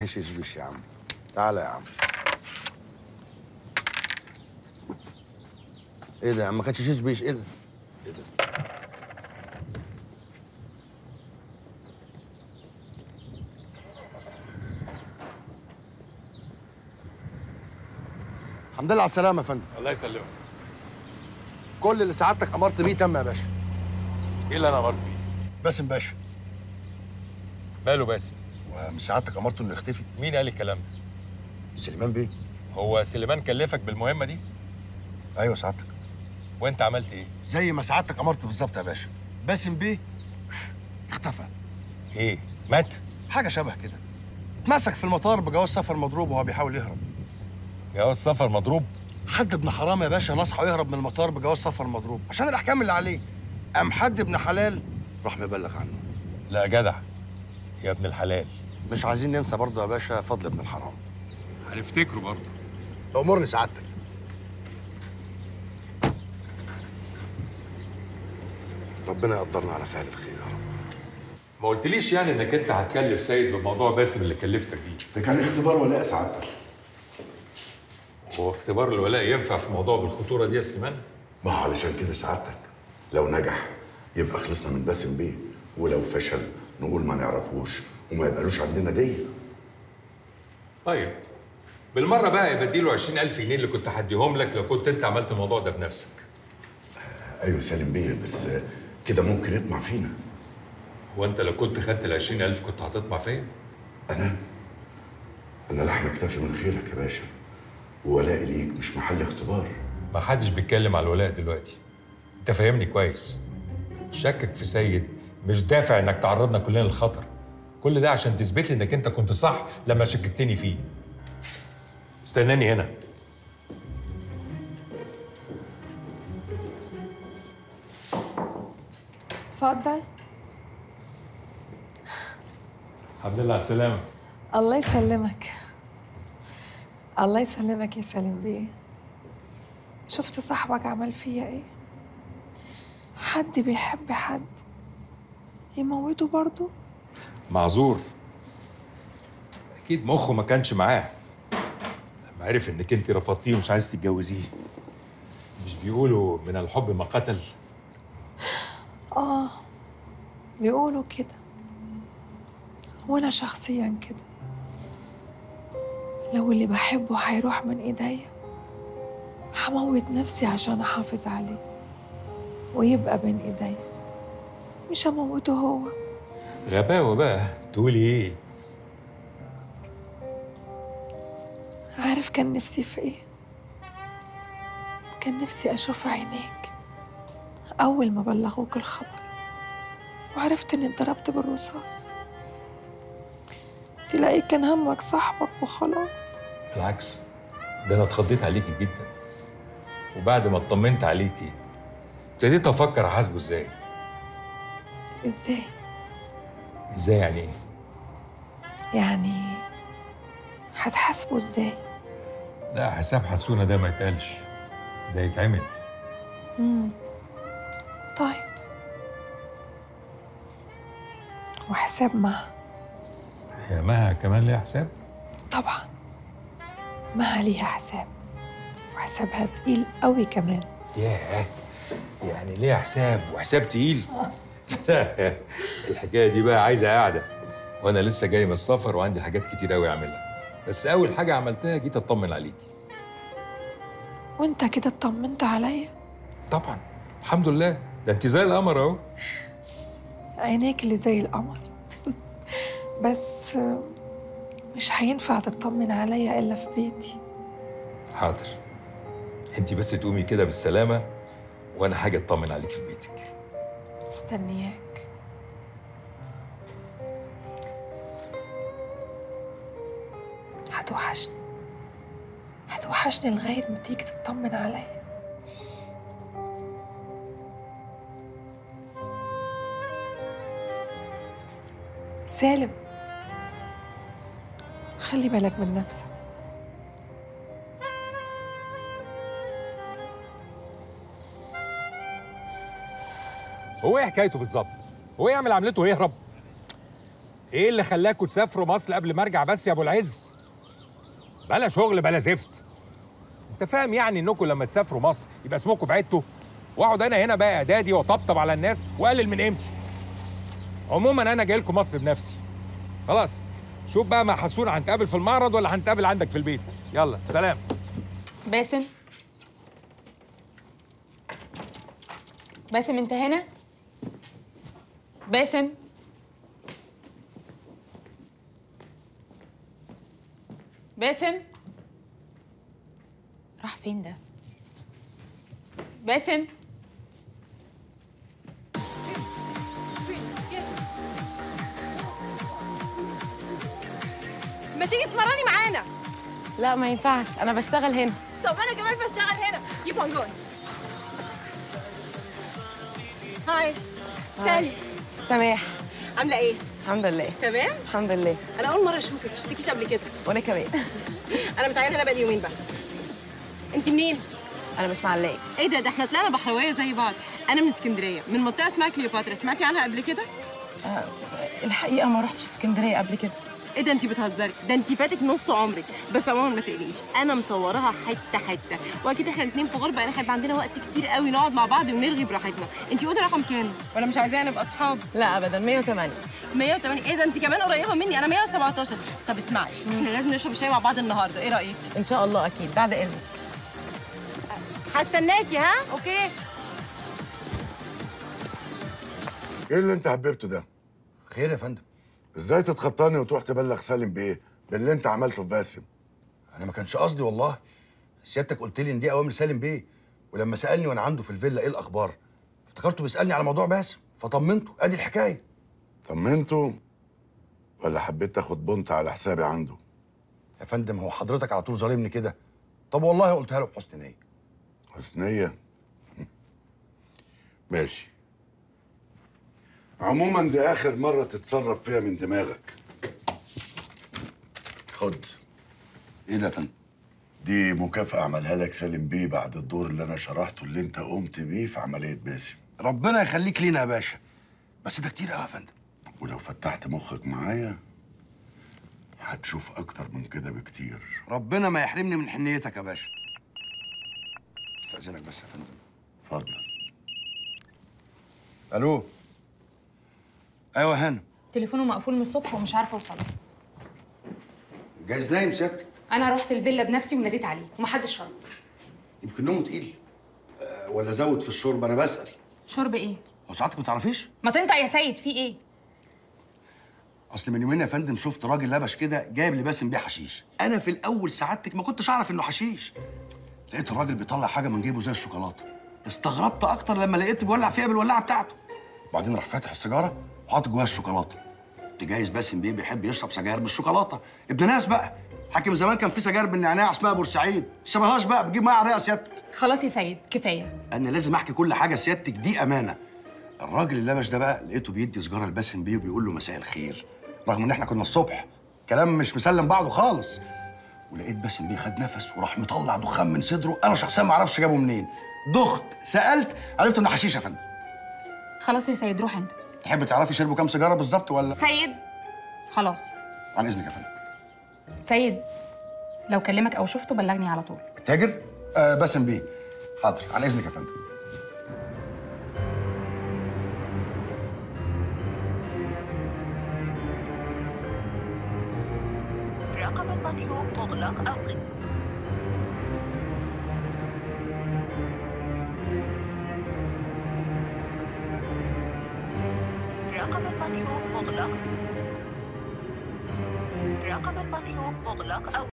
حشيش بيش يا عم تعالى يا عم ايه ده يا عم ما كانش شيش بيش ايه ده ايه ده الحمد لله على السلامة يا فندم الله يسلمك كل اللي سعادتك أمرت بيه تم يا باشا ايه اللي انا امرت بيه باسم باشا ماله باسم ومش سعادتك أمرته إنه يختفي مين قال الكلام ده سليمان بيه هو سليمان كلفك بالمهمه دي أيوه سعادتك وانت عملت ايه زي ما سعادتك أمرت بالظبط يا باشا باسم بيه اختفى ايه مات حاجة شبه كده اتمسك في المطار بجواز سفر مضروب وهو بيحاول يهرب جواز سفر مضروب حد ابن حرام يا باشا نصحه يهرب من المطار بجواز سفر مضروب عشان الأحكام اللي عليه قام حد ابن حلال راح مبلغ عنه لا جدع يا ابن الحلال مش عايزين ننسى برضه يا باشا فضل ابن الحرام هنفتكره برضه أمرني سعادتك ربنا يقدرنا على فعل الخير يا رب ما قلتليش يعني انك انت هتكلف سيد بموضوع باسم اللي كلفتك بيه ده كان اختبار ولاء سعادتك هو اختبار الولاء ينفع في موضوع بالخطوره دي يا سليمان ما هو علشان كده سعادتك لو نجح يبقى خلصنا من باسم بيه ولو فشل نقول ما نعرفوش وما يبقالوش عندنا دية طيب بالمره بقى يبقى اديله 20000 جنيه اللي كنت هديهم لك لو كنت انت عملت الموضوع ده بنفسك ايوه سالم بيه بس كده ممكن يطمع فينا هو انت لو كنت خدت ال 20000 كنت هتطمع فيا انا انا لحم اكتفي من خيرك يا باشا وولائي ليك مش محل اختبار ما حدش بيتكلم على الولاء دلوقتي انت فاهمني كويس شكك في سيد مش دافع انك تعرضنا كلنا للخطر كل ده عشان تثبت لي انك انت كنت صح لما شككتني فيه استناني هنا اتفضل الحمد لله على السلامه الله يسلمك الله يسلمك يا سليم بيه شفت صاحبك عمل فيا ايه حد بيحب حد يموته برضه معذور اكيد مخه ما كانش معاه لما عرف انك انت رفضتيه ومش عايز تتجوزيه مش بيقولوا من الحب ما قتل اه بيقولوا كده وانا شخصيا كده لو اللي بحبه هيروح من ايديا هموت نفسي عشان احافظ عليه ويبقى بين ايديا مش هموته هو غباوه بقى تقولي ايه عارف كان نفسي في ايه كان نفسي اشوف عينيك اول ما بلغوك الخبر وعرفت اني اتضربت بالرصاص تلاقي كان همك صاحبك وخلاص بالعكس ده انا اتخضيت عليكي جدا وبعد ما اطمنت عليكي ابتديت افكر احاسبه ازاي ازاي ازاي يعني ايه يعني هتحاسبه ازاي لا حساب حسونه ده ما يتقالش ده يتعمل طيب وحساب مها هي مها كمان ليها حساب طبعا مها ليها حساب وحسابها تقيل قوي كمان ياه يعني ليها حساب وحساب تقيل الحكايه دي بقى عايزه قاعده وانا لسه جاي من السفر وعندي حاجات كتير قوي اعملها بس اول حاجه عملتها جيت اطمن عليكي وانت كده اطمنت عليا طبعا الحمد لله ده انت زي القمر اهو عينيك اللي زي القمر بس مش هينفع تطمن عليا الا في بيتي حاضر انت بس تقومي كده بالسلامه وانا حاجه اطمن عليك في بيتك مستنياك هتوحشني هتوحشني لغاية ما تيجي تطمن عليا سالم خلي بالك من نفسك هو ايه حكايته بالظبط هو ايه يعمل عملته ويهرب ايه اللي خلاكوا تسافروا مصر قبل ما ارجع بس يا ابو العز بلا شغل بلا زفت انت فاهم يعني انكم لما تسافروا مصر يبقى اسمكم بعدتوا واقعد انا هنا بقى اعدادي واطبطب على الناس واقلل من قيمتي عموما انا جاي لكم مصر بنفسي خلاص شوف بقى مع حسون هنتقابل في المعرض ولا هنتقابل عندك في البيت يلا سلام باسم باسم انت هنا باسم باسم راح فين ده باسم ما تيجي تمرني معانا لا ما ينفعش انا بشتغل هنا طب انا كمان بشتغل هنا keep on going هاي سالي سماح عامله ايه الحمد لله تمام الحمد لله انا اول مره اشوفك مش شفتكيش قبل كده وانا كمان انا متعينه هنا بقالي يومين بس انت منين انا مش معلقه ايه ده ده احنا طلعنا بحراويه زي بعض انا من اسكندريه من منطقه اسمها كليوباترا سمعتي عنها قبل كده آه الحقيقه ما رحتش اسكندريه قبل كده ايه ده انت بتهزري ده انت فاتك نص عمرك بس عموما ما تقلقيش انا مصوراها حته حته واكيد احنا الاثنين في غربه يعني هيبقى عندنا وقت كتير قوي نقعد مع بعض ونرغي براحتنا انت اوضه رقم كام ولا مش عايزانا نبقى اصحاب لا ابدا 108 108 ايه ده انت كمان قريبه مني انا 117 طب اسمعي احنا لازم نشرب شاي مع بعض النهارده ايه رايك ان شاء الله اكيد بعد اذنك هستناكي ها اوكي ايه اللي انت حببته ده؟ خير يا فندم ازاي تتخطاني وتروح تبلغ سالم بيه باللي انت عملته في باسم؟ انا ما كانش قصدي والله سيادتك قلت لي ان دي اوامر سالم بيه ولما سالني وانا عنده في الفيلا ايه الاخبار افتكرته بيسالني على موضوع باسم فطمنته ادي الحكايه طمنته ولا حبيت تاخد بنت على حسابي عنده؟ يا فندم هو حضرتك على طول ظالمني كده طب والله قلتها له بحسن نيه حسنية ماشي عموما دي آخر مرة تتصرف فيها من دماغك خد ايه ده يا فندم دي مكافأة عملها لك سالم بيه بعد الدور اللي أنا شرحته اللي أنت قمت بيه في عملية باسم ربنا يخليك لينا يا باشا بس ده كتير قوي يا فندم ولو فتحت مخك معايا هتشوف أكتر من كده بكتير ربنا ما يحرمني من حنيتك يا باشا استاذنك بس يا فندم اتفضل الو ايوه هانم تليفونه مقفول من الصبح ومش عارفه اوصله جايز نايم سيادتك انا رحت الفيلا بنفسي وناديت عليه ومحدش رد يمكن نومه تقيل أه ولا زود في الشرب انا بسال شرب ايه هو ساعتك ما تعرفيش ما تنطق يا سيد في ايه اصل من يومين يا فندم شفت راجل لبش كده جايب لي باسم بيه حشيش انا في الاول سعادتك ما كنتش اعرف انه حشيش لقيت الراجل بيطلع حاجه من جيبه زي الشوكولاته استغربت اكتر لما لقيت بيولع فيها بالولاعه بتاعته بعدين راح فاتح السيجاره وحاطط جواها الشوكولاته كنت جايز باسم بيه بيحب يشرب سجاير بالشوكولاته ابن ناس بقى حاكم زمان كان في سجاير بالنعناع اسمها بورسعيد شبهاش بقى بتجيب معايا رئه سيادتك خلاص يا سيد كفايه انا لازم احكي كل حاجه سيادتك دي امانه الراجل اللي لبش ده بقى لقيته بيدي سجاره لباسم بيه وبيقول له مساء الخير رغم ان احنا كنا الصبح كلام مش مسلم بعضه خالص ولقيت باسم بيه خد نفس وراح مطلع دخان من صدره انا شخصيا ما اعرفش جابه منين دخت سالت عرفت انه حشيش يا فندم خلاص يا سيد روح انت تحب تعرفي شربوا كام سيجاره بالظبط ولا سيد خلاص عن اذنك يا فندم سيد لو كلمك او شفته بلغني على طول التاجر آه باسم بيه حاضر عن اذنك يا فندم رقم المطلوب مغلق أو رقم المطلوب مغلق رقم المطلوب مغلق أو